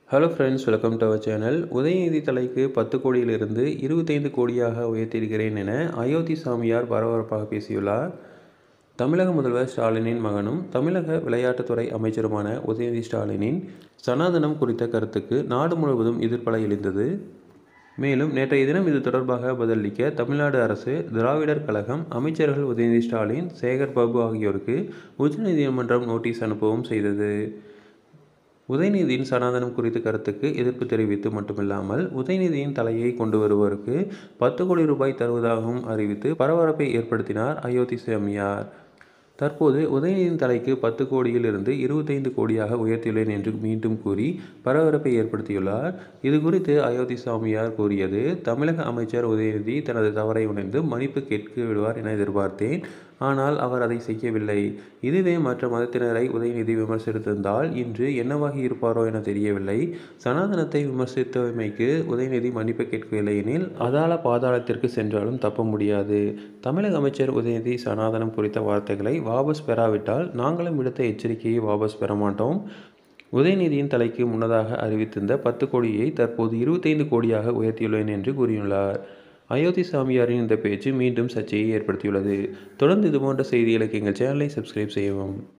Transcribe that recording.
hello friends welcome to அவர் channel Udhayanidhi தலைக்கு பத்து கோடியிலிருந்து இருபத்தைந்து கோடியாக உயர்த்தியிருக்கிறேன் என அயோத்தி சாமியார் பரபரப்பாக பேசியுள்ளார் தமிழக முதல்வர் ஸ்டாலினின் மகனும் தமிழக விளையாட்டுத்துறை அமைச்சருமான உதயநிதி ஸ்டாலினின் சனாதனம் குறித்த கருத்துக்கு நாடு முழுவதும் எதிர்ப்பலை எழுந்தது மேலும் நேற்றைய தினம் இது தொடர்பாக பதிலளிக்க தமிழ்நாடு அரசு திராவிடர் கழகம் அமைச்சர்கள் உதயநிதி ஸ்டாலின் சேகர் பாபு ஆகியோருக்கு உச்சநீதிமன்றம் நோட்டீஸ் அனுப்பவும் செய்தது உதயநிதியின் சனாதனம் குறித்த கருத்துக்கு எதிர்ப்பு தெரிவித்து மட்டுமில்லாமல் உதயநிதியின் தலையை கொண்டு வருவோருக்கு பத்து கோடி ரூபாய் தருவதாகவும் அறிவித்து பரபரப்பை ஏற்படுத்தினார் அயோத்தி சாமியார் தற்போது உதயநிதியின் தலைக்கு பத்து கோடியில் இருந்து இருபத்தைந்து கோடியாக உயர்த்தியுள்ளேன் என்று மீண்டும் கூறி பரபரப்பை ஏற்படுத்தியுள்ளார் இது குறித்து அயோத்தி சாமியார் கூறியது தமிழக அமைச்சர் உதயநிதி தனது தவறை உணர்ந்து மன்னிப்பு கேட்க விடுவார் என எதிர்பார்த்தேன் ஆனால் அவர் அதை செய்யவில்லை இதுவே மற்ற மதத்தினரை உதயநிதி விமர்சித்திருந்தால் இன்று என்னவாகி இருப்பாரோ என தெரியவில்லை சனாதனத்தை விமர்சித்தமைக்கு உதயநிதி மன்னிப்பு கேட்கவில்லை எனில் அதால பாதாளத்திற்கு சென்றாலும் தப்ப முடியாது தமிழக அமைச்சர் உதயநிதி சனாதனம் குறித்த வார்த்தைகளை வாபஸ் பெறாவிட்டால் நாங்களும் விடுத்த எச்சரிக்கையை வாபஸ் பெற மாட்டோம் உதயநிதியின் தலைக்கு முன்னதாக அறிவித்திருந்த பத்து கோடியை தற்போது இருபத்தைந்து கோடியாக உயர்த்தியுள்ளேன் என்று கூறியுள்ளார் அயோத்தி சாமியாரின் இந்த பேச்சு மீண்டும் சர்ச்சையை ஏற்படுத்தியுள்ளது தொடர்ந்து இதுபோன்ற செய்திகளுக்கு எங்கள் சேனலை சப்ஸ்கிரைப் செய்யவும்